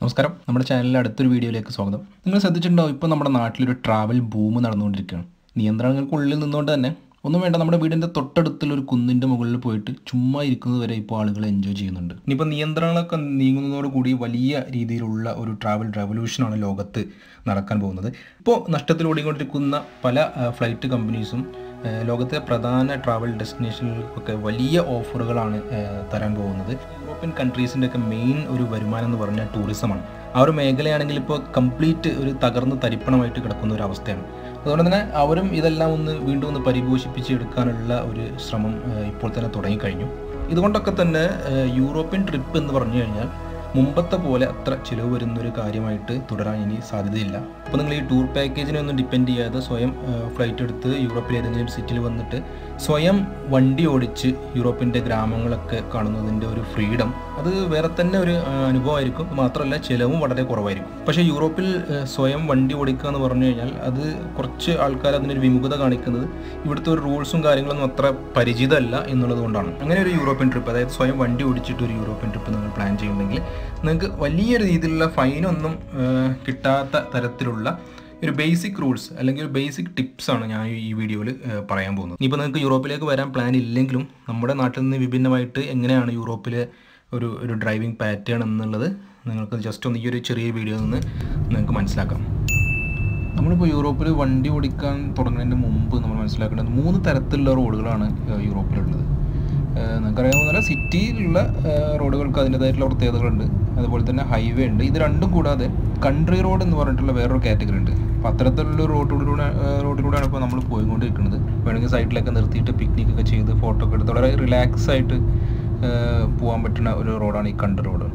നമസ്കാരം നമ്മുടെ ചാനലിലെ അടുത്തൊരു വീഡിയോയിലേക്ക് സ്വാഗതം നിങ്ങൾ ശ്രദ്ധിച്ചിട്ടുണ്ടാവും ഇപ്പോൾ നമ്മുടെ നാട്ടിലൊരു ട്രാവൽ ബൂം നടന്നുകൊണ്ടിരിക്കുകയാണ് നിയന്ത്രണങ്ങൾക്കുള്ളിൽ നിന്നുകൊണ്ട് തന്നെ ഒന്നും വേണ്ട നമ്മുടെ വീടിൻ്റെ തൊട്ടടുത്തുള്ള ഒരു കുന്നിൻ്റെ മുകളിൽ പോയിട്ട് ചുമ്മാ ഇരിക്കുന്നത് വരെ ഇപ്പോൾ ആളുകൾ എൻജോയ് ചെയ്യുന്നുണ്ട് ഇനിയിപ്പോൾ നിയന്ത്രണങ്ങളൊക്കെ നീങ്ങുന്നതോടുകൂടി വലിയ രീതിയിലുള്ള ഒരു ട്രാവൽ റെവല്യൂഷനാണ് ലോകത്ത് നടക്കാൻ പോകുന്നത് ഇപ്പോൾ നഷ്ടത്തിലോടിക്കൊണ്ടിരിക്കുന്ന പല ആ, ഫ്ലൈറ്റ് കമ്പനീസും ആ, ലോകത്തെ പ്രധാന ട്രാവൽ ഡെസ്റ്റിനേഷനുകൾക്കൊക്കെ വലിയ ഓഫറുകളാണ് ആ, തരാൻ പോകുന്നത് യൂറോപ്യൻ കൺട്രീസിൻ്റെ ഒക്കെ മെയിൻ ഒരു വരുമാനം എന്ന് പറഞ്ഞാൽ ടൂറിസമാണ് ആ ഒരു മേഖലയാണെങ്കിൽ ഇപ്പോൾ കംപ്ലീറ്റ് ഒരു തകർന്ന് തരിപ്പണമായിട്ട് കിടക്കുന്ന ഒരു അവസ്ഥയാണ് അതുകൊണ്ട് തന്നെ അവരും ഇതെല്ലാം ഒന്ന് വീണ്ടും ഒന്ന് പരിപോഷിപ്പിച്ചെടുക്കാനുള്ള ഒരു ശ്രമം ആ, ഇപ്പോൾ തന്നെ തുടങ്ങിക്കഴിഞ്ഞു ഇതുകൊണ്ടൊക്കെ തന്നെ ആ, യൂറോപ്യൻ ട്രിപ്പ് എന്ന് പറഞ്ഞു കഴിഞ്ഞാൽ മുമ്പത്തെ പോലെ അത്ര ചിലവ് വരുന്ന ഒരു കാര്യമായിട്ട് തുടരാൻ ഇനി സാധ്യതയില്ല അപ്പോൾ നിങ്ങൾ ഈ ടൂർ പാക്കേജിനെ ഒന്നും ഡിപ്പെൻഡ് ചെയ്യാതെ സ്വയം ഫ്ലൈറ്റ് എടുത്ത് യൂറോപ്പിലെ ഏതെങ്കിലും സിറ്റിയിൽ വന്നിട്ട് സ്വയം വണ്ടി ഓടിച്ച് യൂറോപ്പിൻ്റെ ഗ്രാമങ്ങളൊക്കെ കാണുന്നതിൻ്റെ ഒരു ഫ്രീഡം അത് വേറെ തന്നെ ഒരു ആ, അനുഭവമായിരിക്കും മാത്രമല്ല ചിലവും വളരെ കുറവായിരിക്കും പക്ഷേ യൂറോപ്പിൽ ആ, സ്വയം വണ്ടി ഓടിക്കുക എന്ന് പറഞ്ഞു കഴിഞ്ഞാൽ അത് കുറച്ച് ആൾക്കാർ അതിനൊരു വിമുഖത കാണിക്കുന്നത് ഇവിടുത്തെ ഒരു റൂൾസും കാര്യങ്ങളൊന്നും അത്ര പരിചിതമല്ല എന്നുള്ളത് കൊണ്ടാണ് അങ്ങനെ ഒരു യൂറോപ്യൻ ട്രിപ്പ് അതായത് സ്വയം വണ്ടി ഓടിച്ചിട്ട് ഒരു യൂറോപ്യൻ ട്രിപ്പ് നിങ്ങൾ പ്ലാൻ ചെയ്യുന്നുണ്ടെങ്കിൽ നിങ്ങൾക്ക് വലിയ രീതിയിലുള്ള ഫൈനൊന്നും കിട്ടാത്ത തരത്തിലുള്ള ഒരു ബേസിക് റൂൾസ് അല്ലെങ്കിൽ ഒരു ബേസിക് ടിപ്സ് ആണ് ഞാൻ ഈ വീഡിയോയിൽ പറയാൻ പോകുന്നത് ഇനിയിപ്പോൾ നിങ്ങൾക്ക് യൂറോപ്പിലേക്ക് വരാൻ പ്ലാൻ ഇല്ലെങ്കിലും നമ്മുടെ നാട്ടിൽ നിന്ന് വിഭിന്നമായിട്ട് എങ്ങനെയാണ് യൂറോപ്പിലെ ഒരു ഒരു ഡ്രൈവിംഗ് പാറ്റേൺ എന്നുള്ളത് നിങ്ങൾക്ക് ജസ്റ്റ് ഒന്ന് ഈ ഒരു ചെറിയ വീഡിയോയിൽ നിന്ന് നിങ്ങൾക്ക് മനസ്സിലാക്കാം നമ്മളിപ്പോൾ യൂറോപ്പിൽ വണ്ടി ഓടിക്കാൻ തുടങ്ങുന്നതിന് മുമ്പ് നമ്മൾ മനസ്സിലാക്കേണ്ടത് മൂന്ന് തരത്തിലുള്ള റോഡുകളാണ് ഏഹ്, യൂറോപ്പിലുള്ളത് ഏഹ്, നിങ്ങൾക്കറിയാവുന്ന പോലെ സിറ്റിയിലുള്ള ഏഹ്, റോഡുകൾക്ക് അതിൻ്റെതായിട്ടുള്ള പ്രത്യേകതകളുണ്ട് അതുപോലെ തന്നെ ഹൈവേ ഉണ്ട് ഇത് രണ്ടും കൂടാതെ കൺട്രി റോഡ് എന്ന് പറഞ്ഞിട്ടുള്ള വേറൊരു കാറ്റഗറി ഉണ്ട് അപ്പോൾ അത്തരത്തിലുള്ള ഒരു റോഡിലൂടെ ഏഹ്, റോഡിലൂടെയാണ് ഇപ്പോൾ നമ്മൾ പോയിക്കൊണ്ടിരിക്കുന്നത് വേണമെങ്കിൽ സൈഡിലൊക്കെ നിർത്തിയിട്ട് പിക്നിക് ഒക്കെ ചെയ്ത് ഫോട്ടോ ഒക്കെ എടുത്ത് വളരെ റിലാക്സ് ആയിട്ട് ഏഹ്, പോകാൻ പറ്റുന്ന ഒരു റോഡാണ് ഈ കൺട്രി റോഡ്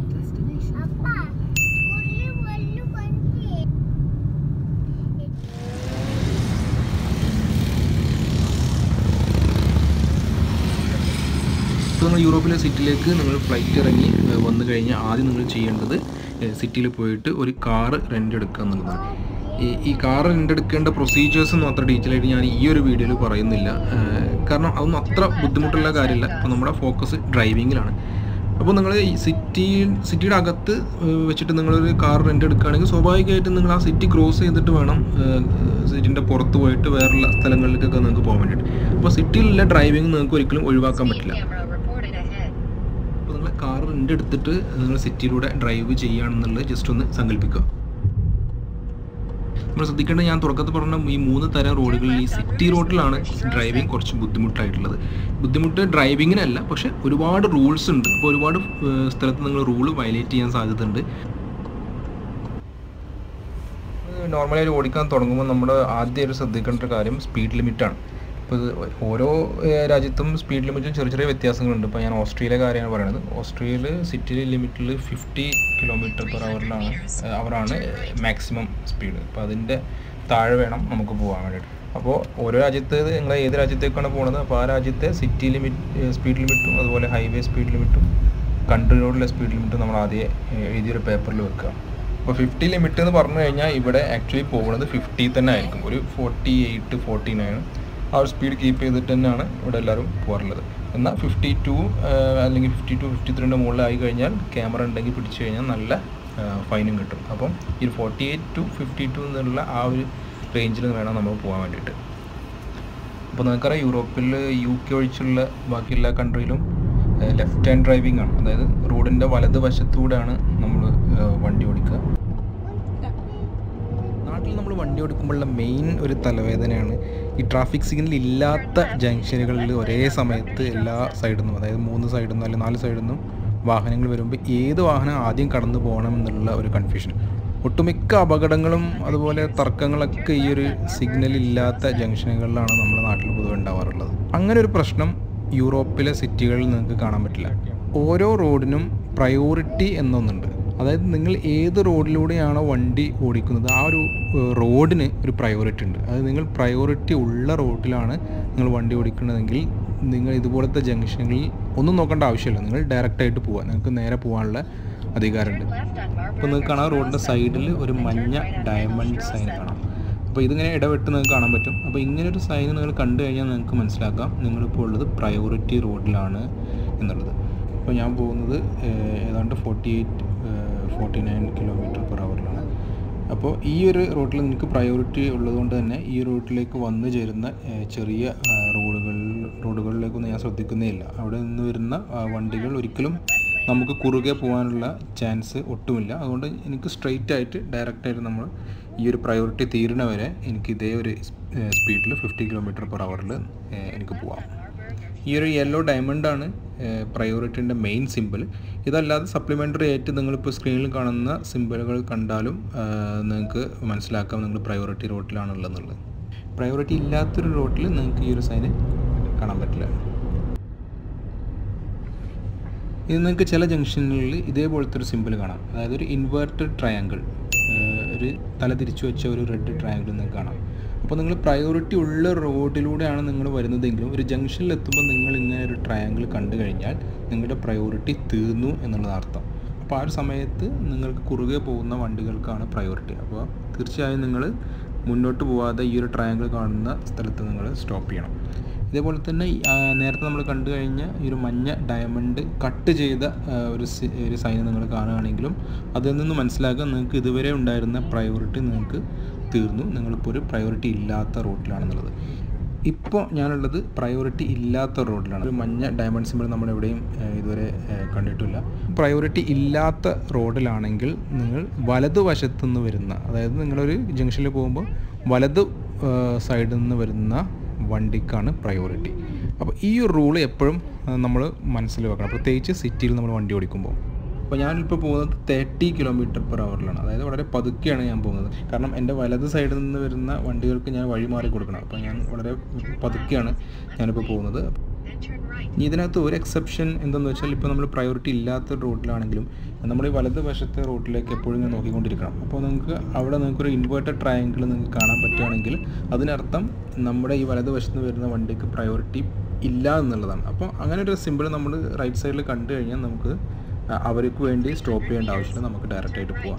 അപ്പാ പുള്ളി വല്ലു കണ്ടി ഇപ്പോൾ നിങ്ങൾ യൂറോപ്പിലെ സിറ്റിയിലേക്ക് നിങ്ങൾ ഫ്ലൈറ്റ് ഇറങ്ങി ഏഹ്, വന്നു കഴിഞ്ഞാൽ ആദ്യം നിങ്ങൾ ചെയ്യേണ്ടത് ഏഹ്, സിറ്റിയിൽ പോയിട്ട് ഒരു കാറ് റെൻ്റ് എടുക്കുക എന്നുള്ളതാണ് ഈ ഈ കാർ റെൻ്റ് എടുക്കേണ്ട പ്രൊസീജിയേഴ്സ് ഒന്നും അത്ര ഡീറ്റെയിൽ ആയിട്ട് ഞാൻ ഈ ഒരു വീഡിയോയിൽ പറയുന്നില്ല ഏഹ്, കാരണം അതൊന്നും അത്ര ബുദ്ധിമുട്ടുള്ള കാര്യമില്ല അപ്പോൾ നമ്മുടെ ഫോക്കസ് ഡ്രൈവിങ്ങിലാണ് അപ്പോൾ നിങ്ങൾ ഈ സിറ്റി സിറ്റിയുടെ അകത്ത് ഏഹ്, വെച്ചിട്ട് നിങ്ങളൊരു കാർ റെൻ്റ് എടുക്കുകയാണെങ്കിൽ സ്വാഭാവികമായിട്ടും നിങ്ങൾ ആ സിറ്റി ക്രോസ് ചെയ്തിട്ട് വേണം സിറ്റിൻ്റെ പുറത്ത് പോയിട്ട് വേറെയുള്ള സ്ഥലങ്ങളിലേക്കൊക്കെ നിങ്ങൾക്ക് പോകാൻ വേണ്ടിയിട്ട് അപ്പോൾ സിറ്റിയിലുള്ള ഡ്രൈവിംഗ് നിങ്ങൾക്ക് ഒരിക്കലും ഒഴിവാക്കാൻ പറ്റില്ല Camera reported ahead. അപ്പോൾ നിങ്ങൾ കാർ റെൻ്റ് എടുത്തിട്ട് നിങ്ങൾ സിറ്റിയിലൂടെ ഡ്രൈവ് ചെയ്യുകയാണെന്നുള്ളത് ജസ്റ്റ് ഒന്ന് സങ്കല്പിക്കുക നമ്മൾ ശ്രദ്ധിക്കേണ്ടത് ഞാൻ തുടക്കത്തിൽ പറഞ്ഞ ഈ മൂന്ന് തരം റോഡുകളിൽ ഈ സിറ്റി റോഡിലാണ് ഡ്രൈവിംഗ് കുറച്ച് ബുദ്ധിമുട്ടായിട്ടുള്ളത് ബുദ്ധിമുട്ട് ഡ്രൈവിങ്ങിനല്ല പക്ഷെ ഒരുപാട് റൂൾസ് ഉണ്ട് അപ്പോൾ ഒരുപാട് ഏഹ്, സ്ഥലത്ത് നിങ്ങൾ റൂൾ വയലേറ്റ് ചെയ്യാൻ സാധ്യതയുണ്ട് നോർമലായി ഓടിക്കാൻ തുടങ്ങുമ്പോൾ നമ്മൾ ആദ്യം ഒരു ശ്രദ്ധിക്കേണ്ട ഒരു കാര്യം സ്പീഡ് ലിമിറ്റാണ് ഇപ്പോൾ ഇത് ഓരോ ഏഹ്, രാജ്യത്തും സ്പീഡ് ലിമിറ്റും ചെറിയ ചെറിയ വ്യത്യാസങ്ങളുണ്ട് ഇപ്പോൾ ഞാൻ ഓസ്ട്രേലിയ കാര്യമാണ് പറയുന്നത് ഓസ്ട്രേലിയയിൽ സിറ്റി ലിമിറ്റിൽ ഫിഫ്റ്റി കിലോമീറ്റർ പെർ അവറിലാണ് അവറാണ് മാക്സിമം സ്പീഡ് അപ്പോൾ അതിൻ്റെ താഴെ വേണം നമുക്ക് പോകാൻ വേണ്ടിയിട്ട് അപ്പോൾ ഓരോ രാജ്യത്ത് നിങ്ങൾ ഏത് രാജ്യത്തേക്കാണ് പോകുന്നത് അപ്പോൾ ആ രാജ്യത്തെ സിറ്റി ലിമിറ്റ് സ്പീഡ് ലിമിറ്റും അതുപോലെ ഹൈവേ സ്പീഡ് ലിമിറ്റും കൺട്രി റോഡിലെ സ്പീഡ് ലിമിറ്റും നമ്മൾ ആദ്യം ഏഹ്, എഴുതിയൊരു പേപ്പറിൽ വെക്കുക അപ്പോൾ ഫിഫ്റ്റി ലിമിറ്റ് എന്ന് പറഞ്ഞു കഴിഞ്ഞാൽ ഇവിടെ ആക്ച്വലി പോകുന്നത് ഫിഫ്റ്റി തന്നെ ആയിരിക്കും ഒരു ഫോർട്ടി എയ്റ്റ് ഫോർട്ടി നയൻ ആ ഒരു സ്പീഡ് കീപ്പ് ചെയ്തിട്ട് തന്നെയാണ് ഇവിടെ എല്ലാവരും പോകാറുള്ളത് എന്നാൽ ഫിഫ്റ്റി ടു അല്ലെങ്കിൽ ഫിഫ്റ്റി ടു ഫിഫ്റ്റി ത്രീൻ്റെ മുകളിലായി കഴിഞ്ഞാൽ ക്യാമറ ഉണ്ടെങ്കിൽ പിടിച്ചു കഴിഞ്ഞാൽ നല്ല ഫൈനും കിട്ടും അപ്പം ഈ forty eight to fifty two എന്നുള്ള ആ ഒരു റേഞ്ചിൽ വേണം നമ്മൾ പോകാൻ വേണ്ടിയിട്ട് അപ്പോൾ നിങ്ങൾക്കറിയാം യൂറോപ്പിൽ യു കെ ഒഴിച്ചുള്ള ബാക്കി എല്ലാ കൺട്രിയിലും ലെഫ്റ്റ് ഹാൻഡ് ഡ്രൈവിംഗ് ആണ് അതായത് റോഡിൻ്റെ വലത് വശത്തൂടെയാണ് നമ്മൾ വണ്ടി ഓടിക്കുക നാട്ടിൽ നമ്മൾ വണ്ടി ഓടിക്കുമ്പോഴുള്ള മെയിൻ ഒരു തലവേദനയാണ് ഈ ട്രാഫിക് സിഗ്നൽ ഇല്ലാത്ത ജംഗ്ഷനുകളിൽ ഒരേ സമയത്ത് എല്ലാ സൈഡിൽ നിന്നും അതായത് മൂന്ന് സൈഡിൽ നിന്നും അല്ലെങ്കിൽ നാല് സൈഡിൽ നിന്നും വാഹനങ്ങൾ വരുമ്പോൾ ഏത് വാഹനം ആദ്യം കടന്നു പോകണം എന്നുള്ള ഒരു കൺഫ്യൂഷൻ ഒട്ടുമിക്ക അപകടങ്ങളും അതുപോലെ തർക്കങ്ങളൊക്കെ ഈ ഒരു സിഗ്നൽ ഇല്ലാത്ത ജംഗ്ഷനുകളിലാണ് നമ്മുടെ നാട്ടിൽ പൊതുവെ ഉണ്ടാവാറുള്ളത് അങ്ങനെ ഒരു പ്രശ്നം യൂറോപ്പിലെ സിറ്റികളിൽ നിങ്ങൾക്ക് കാണാൻ പറ്റില്ല ഓരോ റോഡിനും പ്രയോറിറ്റി എന്നൊന്നുണ്ട് അതായത് നിങ്ങൾ ഏത് റോഡിലൂടെയാണോ വണ്ടി ഓടിക്കുന്നത് ആ ഒരു ഏഹ്, റോഡിന് ഒരു പ്രയോറിറ്റി ഉണ്ട് അത് നിങ്ങൾ പ്രയോറിറ്റി ഉള്ള റോഡിലാണ് നിങ്ങൾ വണ്ടി ഓടിക്കുന്നതെങ്കിൽ നിങ്ങൾ ഇതുപോലത്തെ ജംഗ്ഷനുകളിൽ ഒന്നും നോക്കേണ്ട ആവശ്യമില്ല നിങ്ങൾ ഡയറക്റ്റായിട്ട് പോകാം നിങ്ങൾക്ക് നേരെ പോകാനുള്ള അധികാരമുണ്ട് Left on Marble അപ്പോൾ നിങ്ങൾക്ക് കാണാം റോഡിൻ്റെ സൈഡിൽ ഒരു മഞ്ഞ ഡയമണ്ട് സൈൻ കാണാം അപ്പോൾ ഇതിങ്ങനെ ഇടവിട്ട് നിങ്ങൾക്ക് കാണാൻ പറ്റും അപ്പോൾ ഇങ്ങനെ ഒരു സൈൻ നിങ്ങൾ കണ്ടു കഴിഞ്ഞാൽ നിങ്ങൾക്ക് മനസ്സിലാക്കാം നിങ്ങളിപ്പോൾ ഉള്ളത് പ്രയോറിറ്റി റോഡിലാണ് എന്നുള്ളത് അപ്പോൾ ഞാൻ പോകുന്നത് ഏഹ്, ഏതാണ്ട് forty eight forty nine kilometre per അവറിലാണ് അപ്പോൾ ഈ ഒരു റൂട്ടിൽ നിങ്ങൾക്ക് പ്രയോറിറ്റി ഉള്ളതുകൊണ്ട് തന്നെ ഈ റൂട്ടിലേക്ക് വന്നു ചേരുന്ന ഏഹ്, ചെറിയ ആ, റോഡുകൾ റോഡുകളിലേക്കൊന്നും ഞാൻ ശ്രദ്ധിക്കുന്നേ ഇല്ല അവിടെ നിന്ന് വരുന്ന ആ, വണ്ടികൾ ഒരിക്കലും നമുക്ക് കുറുകെ പോകാനുള്ള ചാൻസ് ഒട്ടുമില്ല അതുകൊണ്ട് എനിക്ക് സ്ട്രെയിറ്റ് ആയിട്ട് ഡയറക്റ്റായിട്ട് നമ്മൾ ഈ ഒരു പ്രയോറിറ്റി തീരണ വരെ എനിക്ക് ഇതേ ഒരു സ്പീഡിൽ ഫിഫ്റ്റി കിലോമീറ്റർ പെർ അവറിൽ എനിക്ക് പോവാം ഈ ഒരു യെല്ലോ ഡയമണ്ടാണ് പ്രയോറിറ്റിൻ്റെ മെയിൻ സിമ്പിൾ ഇതല്ലാതെ സപ്ലിമെൻ്ററി ആയിട്ട് നിങ്ങളിപ്പോൾ സ്ക്രീനിൽ കാണുന്ന സിമ്പിളുകൾ കണ്ടാലും ആ, നിങ്ങൾക്ക് മനസ്സിലാക്കാം നിങ്ങൾ പ്രയോറിറ്റി റോട്ടിലാണുള്ളതെന്നുള്ളത് പ്രയോറിറ്റി ഇല്ലാത്തൊരു റോട്ടിൽ നിങ്ങൾക്ക് ഈ ഒരു സൈന് കാണാൻ പറ്റില്ല ഇത് നിങ്ങൾക്ക് ചില ജംഗ്ഷനുകളിൽ ഇതേപോലത്തെ ഒരു സിമ്പിൾ കാണാം അതായത് ഒരു ഇൻവേർട്ടഡ് ട്രയാങ്കിൾ ഒരു തല തിരിച്ചു വെച്ച ഒരു റെഡ് ട്രയാങ്കിൾ നിങ്ങൾക്ക് കാണാം അപ്പോൾ നിങ്ങൾ പ്രയോറിറ്റി ഉള്ള റോഡിലൂടെയാണ് നിങ്ങൾ വരുന്നതെങ്കിലും ഒരു ജംഗ്ഷനിൽ എത്തുമ്പോൾ നിങ്ങൾ ഇങ്ങനെ ഒരു ട്രയാങ്കിൾ കണ്ടു കഴിഞ്ഞാൽ നിങ്ങളുടെ പ്രയോറിറ്റി തീർന്നു എന്നുള്ളത് അർത്ഥം അപ്പോൾ ആ ഒരു സമയത്ത് നിങ്ങൾക്ക് കുറുകെ പോകുന്ന വണ്ടികൾക്കാണ് പ്രയോറിറ്റി അപ്പോൾ തീർച്ചയായും നിങ്ങൾ മുന്നോട്ട് പോവാതെ ഈ ഒരു ട്രയാങ്കിൾ കാണുന്ന സ്ഥലത്ത് നിങ്ങൾ സ്റ്റോപ്പ് ചെയ്യണം ഇതേപോലെ തന്നെ ഈ, ആ, നേരത്തെ നമ്മൾ കണ്ടു കഴിഞ്ഞ ഈ ഒരു മഞ്ഞ ഡയമണ്ട് കട്ട് ചെയ്ത ആ, ഒരു സി- ഒരു സൈൻ നിങ്ങൾ കാണുകയാണെങ്കിലും അതിൽ നിന്ന് മനസ്സിലാക്കാൻ നിങ്ങൾക്ക് ഇതുവരെ ഉണ്ടായിരുന്ന പ്രയോറിറ്റി നിങ്ങൾക്ക് തീർന്നു നിങ്ങളിപ്പോൾ ഒരു പ്രയോറിറ്റി ഇല്ലാത്ത റോഡിലാണെന്നുള്ളത് ഇപ്പോൾ ഞാനുള്ളത് പ്രയോറിറ്റി ഇല്ലാത്ത റോഡിലാണ് ഒരു മഞ്ഞ ഡയമണ്ട് സിമ്പിൾ നമ്മൾ എവിടെയും ആ, ഇതുവരെ ആ, കണ്ടിട്ടില്ല പ്രയോറിറ്റി ഇല്ലാത്ത റോഡിലാണെങ്കിൽ നിങ്ങൾ വലതുവശത്തു നിന്ന് വരുന്ന അതായത് നിങ്ങളൊരു ജംഗ്ഷനിൽ പോകുമ്പോൾ വലത് സൈഡിൽ നിന്ന് വരുന്ന വണ്ടിക്കാണ് പ്രയോറിറ്റി അപ്പോൾ ഈ ഒരു റൂൾ എപ്പോഴും നമ്മൾ മനസ്സിൽ വെക്കണം പ്രത്യേകിച്ച് സിറ്റിയിൽ നമ്മൾ വണ്ടി ഓടിക്കുമ്പോൾ അപ്പോൾ ഞാനിപ്പോൾ പോകുന്നത് തേർട്ടി കിലോമീറ്റർ പെർ അവറിലാണ് അതായത് വളരെ പതുക്കെയാണ് ഞാൻ പോകുന്നത് കാരണം എൻ്റെ വലത് സൈഡിൽ നിന്ന് വരുന്ന വണ്ടികൾക്ക് ഞാൻ വഴി മാറി കൊടുക്കണം അപ്പോൾ ഞാൻ വളരെ പതുക്കെയാണ് ഞാനിപ്പോൾ പോകുന്നത് ഇനി ഇതിനകത്ത് ഒരു എക്സെപ്ഷൻ എന്തെന്ന് വെച്ചാൽ ഇപ്പോൾ നമ്മൾ പ്രയോറിറ്റി ഇല്ലാത്ത റൂട്ടിലാണെങ്കിലും നമ്മൾ ഈ വലത് വശത്തെ റൂട്ടിലേക്ക് എപ്പോഴും ഇങ്ങനെ നോക്കിക്കൊണ്ടിരിക്കണം അപ്പോൾ നിങ്ങൾക്ക് അവിടെ നിങ്ങൾക്കൊരു ഇൻവേർട്ടഡ് ട്രയാങ്കിൾ നിങ്ങൾക്ക് കാണാൻ പറ്റുകയാണെങ്കിൽ അതിനർത്ഥം നമ്മുടെ ഈ വലത് വശത്ത് നിന്ന് വരുന്ന വണ്ടിക്ക് പ്രയോറിറ്റി ഇല്ല എന്നുള്ളതാണ് അപ്പോൾ അങ്ങനെ ഒരു സിമ്പിൾ നമ്മൾ റൈറ്റ് സൈഡിൽ കണ്ടു കഴിഞ്ഞാൽ നമുക്ക് അ- അവർക്ക് വേണ്ടി സ്റ്റോപ്പ് ചെയ്യേണ്ട ആവശ്യമില്ല നമുക്ക് ഡയറക്റ്റായിട്ട് പോവാം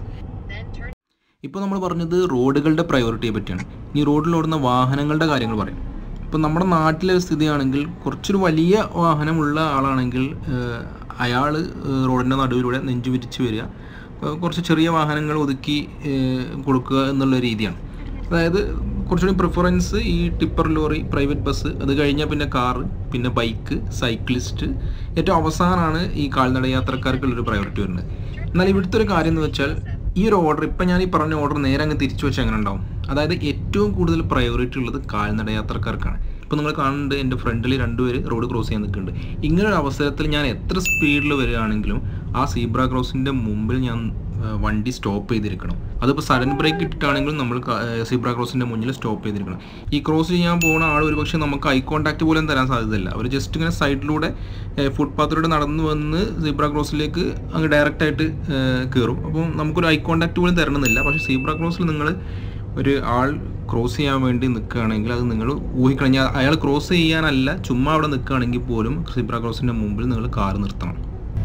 ഇപ്പോൾ നമ്മൾ പറഞ്ഞത് റോഡുകളുടെ പ്രയോറിറ്റിയെ പറ്റിയാണ് ഈ റോഡിൽ ഓടുന്ന വാഹനങ്ങളുടെ കാര്യങ്ങൾ പറയും ഇപ്പോൾ നമ്മുടെ നാട്ടിലെ സ്ഥിതിയാണെങ്കിൽ കുറച്ചൊരു വലിയ വാഹനമുള്ള ആളാണെങ്കിൽ അയാൾ റോഡിൻ്റെ നടുവിലൂടെ നെഞ്ചു വിരിച്ച് വരിക അപ്പോൾ കുറച്ച് ചെറിയ വാഹനങ്ങൾ ഒതുക്കി ഏഹ്, കൊടുക്കുക എന്നുള്ള രീതിയാണ് അതായത് കുറച്ചുകൂടി പ്രിഫറൻസ് ഈ ടിപ്പർ ലോറി പ്രൈവറ്റ് ബസ് അത് കഴിഞ്ഞാൽ പിന്നെ കാറ് പിന്നെ ബൈക്ക് സൈക്ലിസ്റ്റ് ഏറ്റവും അവസാനമാണ് ഈ കാൽനട യാത്രക്കാർക്കുള്ളൊരു പ്രയോറിറ്റി വരുന്നത് എന്നാൽ ഇവിടുത്തെ ഒരു കാര്യം എന്ന് വെച്ചാൽ ഈ ഒരു ഓർഡർ ഇപ്പം ഞാൻ ഈ പറഞ്ഞ ഓർഡർ നേരെ അങ്ങ് തിരിച്ചു വെച്ചാൽ എങ്ങനെ ഉണ്ടാവും അതായത് ഏറ്റവും കൂടുതൽ പ്രയോറിറ്റി ഉള്ളത് കാൽനട യാത്രക്കാർക്കാണ് ഇപ്പോൾ നിങ്ങൾ കാണുന്നുണ്ട് എൻ്റെ ഫ്രണ്ടിൽ രണ്ടുപേര് റോഡ് ക്രോസ് ചെയ്യാൻ നിൽക്കുന്നുണ്ട് ഇങ്ങനെ ഒരു അവസരത്തിൽ ഞാൻ എത്ര സ്പീഡിൽ വരികയാണെങ്കിലും ആ സീബ്ര ക്രോസിൻ്റെ മുമ്പിൽ ഞാൻ ആ, വണ്ടി സ്റ്റോപ്പ് ചെയ്തിരിക്കണം അതിപ്പോൾ സഡൻ ബ്രേക്ക് ഇട്ടിട്ടാണെങ്കിലും നമ്മൾ സീബ്ര ക്രോസിൻ്റെ മുന്നിൽ സ്റ്റോപ്പ് ചെയ്തിരിക്കണം ഈ ക്രോസ് ചെയ്യാൻ പോകുന്ന ആൾ ഒരുപക്ഷെ നമുക്ക് ഐ കോൺടാക്റ്റ് പോലും തരാൻ സാധ്യതയില്ല അവർ ജസ്റ്റ് ഇങ്ങനെ സൈഡിലൂടെ ഫുട്പാത്തിലൂടെ നടന്നു വന്ന് സീബ്ര ക്രോസിലേക്ക് അങ്ങ് ഡയറക്റ്റായിട്ട് കയറും അപ്പം നമുക്കൊരു ഐ കോൺടാക്റ്റ് പോലും തരണമെന്നില്ല പക്ഷേ സീബ്ര ക്രോസിൽ നിങ്ങൾ ഒരു ആൾ ക്രോസ് ചെയ്യാൻ വേണ്ടി നിൽക്കുകയാണെങ്കിൽ അത് നിങ്ങൾ ഊഹിക്കണം ഞാൻ അയാൾ ക്രോസ് ചെയ്യാനല്ല ചുമ്മാ അവിടെ നിൽക്കുകയാണെങ്കിൽ പോലും സീബ്ര ക്രോസിൻ്റെ മുമ്പിൽ നിങ്ങൾ കാർ നിർത്തണം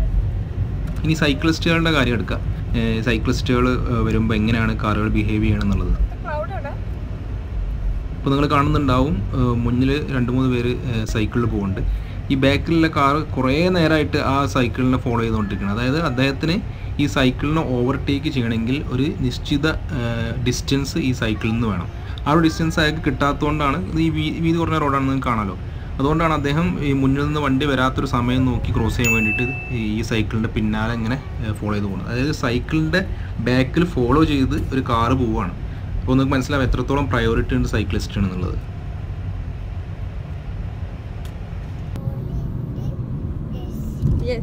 ഇനി സൈക്ലിസ്റ്റുകളുടെ കാര്യം എടുക്കാം സൈക്ലിസ്റ്റുകൾ വരുമ്പോൾ എങ്ങനെയാണ് കാറുകൾ ബിഹേവ് ചെയ്യണം എന്നുള്ളത് ഇപ്പോൾ നിങ്ങൾ കാണുന്നുണ്ടാവും മുന്നിൽ രണ്ട് മൂന്ന് പേര് സൈക്കിളിൽ പോകുന്നുണ്ട് ഈ ബാക്കിലുള്ള കാർ കുറേ നേരമായിട്ട് ആ സൈക്കിളിനെ ഫോളോ ചെയ്തുകൊണ്ടിരിക്കുകയാണ് അതായത് അദ്ദേഹത്തിന് ഈ സൈക്കിളിനെ ഓവർടേക്ക് ചെയ്യണമെങ്കിൽ ഒരു നിശ്ചിത ഡിസ്റ്റൻസ് ഈ സൈക്കിളിൽ നിന്ന് വേണം ആ ഒരു ഡിസ്റ്റൻസ് അയാൾക്ക് കിട്ടാത്തതുകൊണ്ടാണ് ഇത് ഈ വീ- വീതി കുറഞ്ഞ റോഡാണെന്ന് നിങ്ങൾക്ക് കാണാമല്ലോ അതുകൊണ്ടാണ് അദ്ദേഹം ഈ മുന്നിൽ നിന്ന് വണ്ടി വരാത്തൊരു സമയം നോക്കി ക്രോസ് ചെയ്യാൻ വേണ്ടിയിട്ട് ഈ സൈക്കിളിൻ്റെ പിന്നാലെ ഇങ്ങനെ ഫോളോ ചെയ്ത് പോകുന്നത് അതായത് സൈക്കിളിൻ്റെ ബാക്കിൽ ഫോളോ ചെയ്ത് ഒരു കാറ് പോവുകയാണ് അപ്പോൾ നിങ്ങൾക്ക് മനസ്സിലാവും എത്രത്തോളം പ്രയോറിറ്റി ഉണ്ട് സൈക്ലിസ്റ്റ് എന്നുള്ളത് Yes.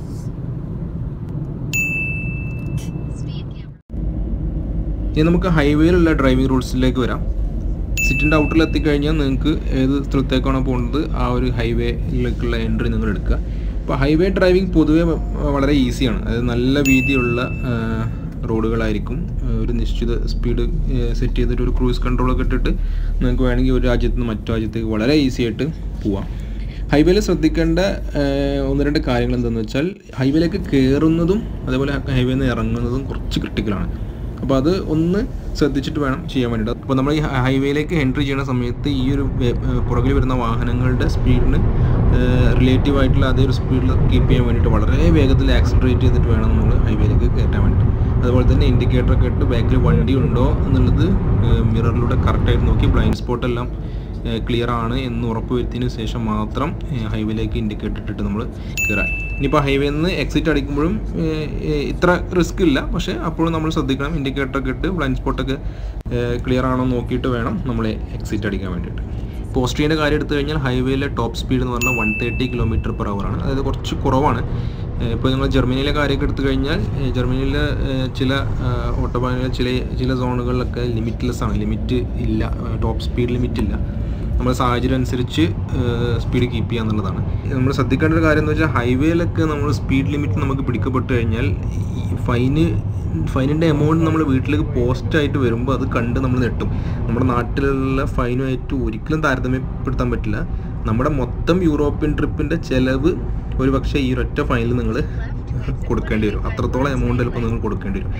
ഇനി നമുക്ക് ഹൈവേയിലുള്ള ഡ്രൈവിംഗ് റൂൾസിലേക്ക് വരാം സിറ്റിൻ്റെ ഔട്ടറിൽ എത്തിക്കഴിഞ്ഞാൽ നിങ്ങൾക്ക് ഏത് സ്ഥലത്തേക്കാണോ പോകുന്നത് ആ ഒരു ഹൈവേയിലേക്കുള്ള എൻട്രി നിങ്ങൾ എടുക്കുക അപ്പോൾ ഹൈവേ ഡ്രൈവിംഗ് പൊതുവേ വ- വളരെ ഈസിയാണ് അതായത് നല്ല വീതിയുള്ള ആ, റോഡുകളായിരിക്കും ആ, ഒരു നിശ്ചിത സ്പീഡ് സെറ്റ് ചെയ്തിട്ട് ഒരു ക്രൂസ് കൺട്രോളൊക്കെ ഇട്ടിട്ട് നിങ്ങൾക്ക് വേണമെങ്കിൽ ഒരു രാജ്യത്ത് നിന്ന് മറ്റു രാജ്യത്തേക്ക് വളരെ ഈസി ആയിട്ട് പോവാം ഹൈവേയിൽ ശ്രദ്ധിക്കേണ്ട ആ, ഒന്ന് രണ്ട് കാര്യങ്ങൾ എന്താണെന്ന് വെച്ചാൽ ഹൈവേയിലേക്ക് കയറുന്നതും അതേപോലെ ഹൈവേയിൽ നിന്ന് ഇറങ്ങുന്നതും കുറച്ച് ക്രിട്ടിക്കലാണ് അപ്പോൾ അത് ഒന്ന് ശ്രദ്ധിച്ചിട്ട് വേണം ചെയ്യാൻ വേണ്ടിയിട്ട് അപ്പോൾ നമ്മൾ ഈ ഹ- ഹൈവേയിലേക്ക് എൻട്രി ചെയ്യുന്ന സമയത്ത് ഈ ഒരു വേ- ഏഹ് പുറകിൽ വരുന്ന വാഹനങ്ങളുടെ സ്പീഡിന് റിലേറ്റീവ് ആയിട്ടുള്ള അതേ ഒരു സ്പീഡിൽ കീപ്പ് ചെയ്യാൻ വേണ്ടിയിട്ട് വളരെ വേഗത്തിൽ ആക്സിലറേറ്റ് ചെയ്തിട്ട് വേണം നമ്മൾ ഹൈവേയിലേക്ക് കയറ്റാൻ വേണ്ടിയിട്ട് അതുപോലെ തന്നെ ഇൻഡിക്കേറ്റർ ഒക്കെ ഇട്ട് ബാക്കിൽ വണ്ടി ഉണ്ടോ എന്നുള്ളത് മിററിലൂടെ കറക്റ്റായിട്ട് നോക്കി ബ്ലൈൻഡ് സ്പോട്ട് എല്ലാം ക്ലിയർ ആണ് എന്ന് ഉറപ്പ് വരുത്തിയതിന് ശേഷം മാത്രം ഹൈവേയിലേക്ക് ഇൻഡിക്കേറ്റർ ഇട്ടിട്ട് നമ്മൾ കയറാൻ ഇനിയിപ്പോൾ ഹൈവേയിൽ നിന്ന് എക്സിറ്റ് അടിക്കുമ്പോഴും ഏഹ്, ഏഹ്, ഇത്ര റിസ്ക് ഇല്ല പക്ഷേ അപ്പോഴും നമ്മൾ ശ്രദ്ധിക്കണം ഇൻഡിക്കേറ്റർ ഒക്കെ ഇട്ട് ബ്ലൈൻഡ് സ്പോട്ടൊക്കെ ക്ലിയർ ആണോ എന്ന് നോക്കിയിട്ട് വേണം നമ്മൾ എക്സിറ്റ് അടിക്കാൻ വേണ്ടിയിട്ട് ഇപ്പോൾ ഓസ്ട്രിയൻ്റെ കാര്യം എടുത്തു കഴിഞ്ഞാൽ ഹൈവേയിലെ ടോപ്പ് സ്പീഡ് എന്ന് പറഞ്ഞാൽ one thirty kilometre per hour ആണ് അതായത് കുറച്ച് കുറവാണ് ഇപ്പോൾ നിങ്ങൾ ജർമ്മനിയിലെ കാര്യമൊക്കെ എടുത്തു കഴിഞ്ഞാൽ ഏഹ്, ജർമ്മനിയിലെ ഏഹ്, ചില ഓട്ടോബാനിലെ ചില ചില സോണുകളിലൊക്കെ ലിമിറ്റ്ലെസ് ആണ് ലിമിറ്റ് ഇല്ല ടോപ്പ് സ്പീഡ് ലിമിറ്റ് ഇല്ല നമ്മുടെ സാഹചര്യം അനുസരിച്ച് സ്പീഡ് കീപ്പ് ചെയ്യുക എന്നുള്ളതാണ് നമ്മൾ ശ്രദ്ധിക്കേണ്ട ഒരു കാര്യം എന്ന് വെച്ചാൽ ഹൈവേയിലൊക്കെ നമ്മൾ സ്പീഡ് ലിമിറ്റ് നമുക്ക് പിടിക്കപ്പെട്ട് കഴിഞ്ഞാൽ ഈ ഫൈന് ഫൈനിൻ്റെ എമൗണ്ട് നമ്മൾ വീട്ടിലേക്ക് പോസ്റ്റായിട്ട് വരുമ്പോൾ അത് കണ്ട് നമ്മൾ നെട്ടും നമ്മുടെ നാട്ടിലുള്ള ഫൈനുമായിട്ട് ഒരിക്കലും താരതമ്യപ്പെടുത്താൻ പറ്റില്ല നമ്മുടെ മൊത്തം യൂറോപ്യൻ ട്രിപ്പിൻ്റെ ചിലവ് ഒരു പക്ഷേ ഈ ഒരൊറ്റ ഫൈനിൽ നിങ്ങൾ കൊടുക്കേണ്ടി വരും അത്രത്തോളം എമൗണ്ട് ചിലപ്പോൾ നിങ്ങൾ കൊടുക്കേണ്ടി വരും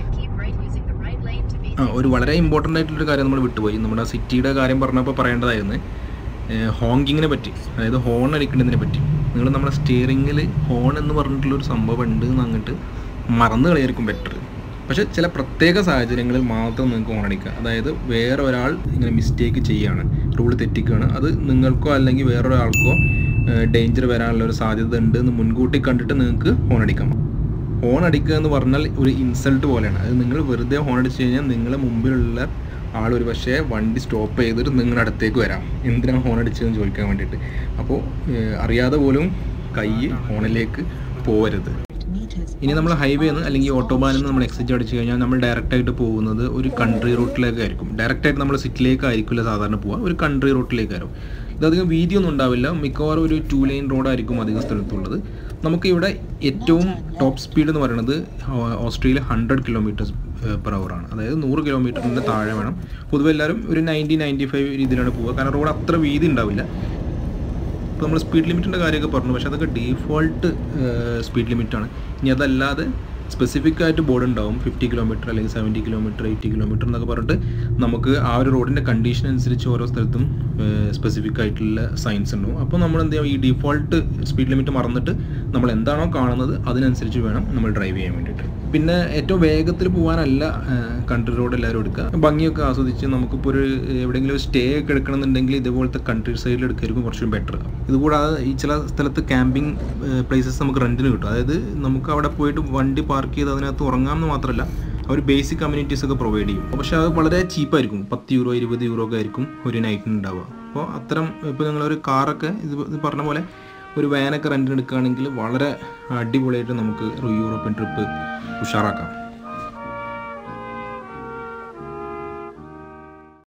ആ ഒരു വളരെ ഇമ്പോർട്ടൻ്റ് ആയിട്ടുള്ളൊരു കാര്യം നമ്മൾ വിട്ടുപോയി നമ്മുടെ സിറ്റിയുടെ കാര്യം പറഞ്ഞപ്പോൾ പറയേണ്ടതായിരുന്നു ഹോങ്കിങ്ങിനെ പറ്റി അതായത് ഹോൺ അടിക്കേണ്ടതിനെ പറ്റി നിങ്ങൾ നമ്മുടെ സ്റ്റിയറിങ്ങിൽ ഹോൺ എന്ന് പറഞ്ഞിട്ടുള്ളൊരു സംഭവം ഉണ്ട് എന്ന് അങ്ങോട്ട് മറന്നു കളയായിരിക്കും ബെറ്റർ പക്ഷേ ചില പ്രത്യേക സാഹചര്യങ്ങളിൽ മാത്രം നിങ്ങൾക്ക് ഹോൺ അടിക്കുക അതായത് വേറെ ഒരാൾ ഇങ്ങനെ മിസ്റ്റേക്ക് ചെയ്യുകയാണ് റൂൾ തെറ്റിക്കുകയാണ് അത് നിങ്ങൾക്കോ അല്ലെങ്കിൽ വേറൊരാൾക്കോ ഡേഞ്ചർ വരാനുള്ള ഒരു സാധ്യത ഉണ്ട് എന്ന് മുൻകൂട്ടി കണ്ടിട്ട് നിങ്ങൾക്ക് ഹോൺ അടിക്കാം ഹോൺ അടിക്കുക എന്ന് പറഞ്ഞാൽ ഒരു ഇൻസൾട്ട് പോലെയാണ് അത് നിങ്ങൾ വെറുതെ ഹോൺ അടിച്ചു കഴിഞ്ഞാൽ നിങ്ങളെ മുമ്പിലുള്ള ആൾ ഒരു പക്ഷേ വണ്ടി സ്റ്റോപ്പ് ചെയ്തിട്ട് നിങ്ങളുടെ അടുത്തേക്ക് വരാം എന്തിനാണ് ഹോൺ അടിച്ചതെന്ന് ചോദിക്കാൻ വേണ്ടിയിട്ട് അപ്പോൾ ഏഹ്, അറിയാതെ പോലും കൈ ഹോണിലേക്ക് പോവരുത് ഇനി നമ്മൾ ഹൈവേ നിന്ന് അല്ലെങ്കിൽ ഓട്ടോബാനിൽ നിന്ന് നമ്മൾ എക്സിറ്റ് അടിച്ചു കഴിഞ്ഞാൽ നമ്മൾ ഡയറക്റ്റ് ആയിട്ട് പോകുന്നത് ഒരു കൺട്രി റൂട്ടിലേക്കായിരിക്കും ഡയറക്റ്റ് ആയിട്ട് നമ്മൾ സിറ്റിലേക്ക് ആയിരിക്കില്ല സാധാരണ പോവുക ഒരു കൺട്രി റൂട്ടിലേക്കായിരിക്കും ഇതധികം വീതിയൊന്നും ഉണ്ടാവില്ല മിക്കവാറും ഒരു ടു ലൈൻ റോഡായിരിക്കും അധികം സ്ഥലത്തുള്ളത് നമുക്ക് ഇവിടെ ഏറ്റവും ടോപ്പ് സ്പീഡ് എന്ന് പറയുന്നത് ഓ- ഓസ്ട്രേലിയ ഹൺഡ്രഡ് കിലോമീറ്റേഴ്സ് പെർ ആണ് അതായത് നൂറ് കിലോമീറ്ററിൻ്റെ താഴെ വേണം പൊതുവെ എല്ലാവരും ഒരു നയൻറ്റി നയൻറ്റി ഫൈവ് രീതിയിലാണ് പോവുക കാരണം റോഡ് അത്ര വീതി ഉണ്ടാവില്ല ഇപ്പോൾ നമ്മൾ സ്പീഡ് ലിമിറ്റിൻ്റെ കാര്യമൊക്കെ പറഞ്ഞു പക്ഷേ അതൊക്കെ ഡീഫോൾട്ട് സ്പീഡ് ലിമിറ്റാണ് ഇനി അതല്ലാതെ സ്പെസിഫിക് ആയിട്ട് ബോർഡ് ഉണ്ടാവും ഫിഫ്റ്റി കിലോമീറ്റർ അല്ലെങ്കിൽ സെവൻറ്റി കിലോമീറ്റർ എയ്റ്റി കിലോമീറ്റർ എന്നൊക്കെ പറഞ്ഞിട്ട് നമുക്ക് ആ ഒരു റോഡിൻ്റെ കണ്ടീഷൻ അനുസരിച്ച് ഓരോ സ്ഥലത്തും സ്പെസിഫിക് ആയിട്ടുള്ള സയൻസ് ഉണ്ടാവും അപ്പോൾ നമ്മൾ എന്ത് ചെയ്യും ഈ ഡീഫോൾട്ട് സ്പീഡ് ലിമിറ്റ് മറന്നിട്ട് നമ്മൾ എന്താണോ കാണുന്നത് അതിനനുസരിച്ച് വേണം നമ്മൾ ഡ്രൈവ് ചെയ്യാൻ വേണ്ടിയിട്ട് പിന്നെ ഏറ്റവും വേഗത്തിൽ പോകാനല്ല കൺട്രി റോഡ് എല്ലാവരും എടുക്കുക ഭംഗിയൊക്കെ ആസ്വദിച്ച് നമുക്കിപ്പോൾ ഒരു എവിടെയെങ്കിലും സ്റ്റേ ഒക്കെ എടുക്കണമെന്നുണ്ടെങ്കിൽ ഇതുപോലത്തെ കൺട്രി സൈഡിൽ എടുക്കായിരിക്കും കുറച്ചും ബെറ്റർ ഇതുകൂടാതെ ഈ ചില സ്ഥലത്ത് ക്യാമ്പിംഗ് പ്ലേസസ് നമുക്ക് റെൻറ്റിന് കിട്ടും അതായത് നമുക്ക് അവിടെ പോയിട്ട് വണ്ടി പാർക്ക് ചെയ്ത് അതിനകത്ത് ഉറങ്ങാമെന്ന് മാത്രമല്ല അവർ ബേസിക് കമ്മ്യൂണിറ്റീസ് ഒക്കെ പ്രൊവൈഡ് ചെയ്യും പക്ഷേ അത് വളരെ ചീപ്പായിരിക്കും പത്ത് യൂറോ ഇരുപത് യൂറോ ഒക്കെ ആയിരിക്കും ഒരു നൈറ്റിന് ഉണ്ടാവുക അപ്പോൾ അത്തരം ഇപ്പോൾ നിങ്ങളൊരു കാറൊക്കെ ഇത് ഇത് പറഞ്ഞ പോലെ ഒരു വാനൊക്കെ റെൻറ്റിന് എടുക്കുകയാണെങ്കിൽ വളരെ അടിപൊളിയായിട്ട് നമുക്ക് ഒരു യൂറോപ്യൻ ട്രിപ്പ് ഉഷാറാക്കാം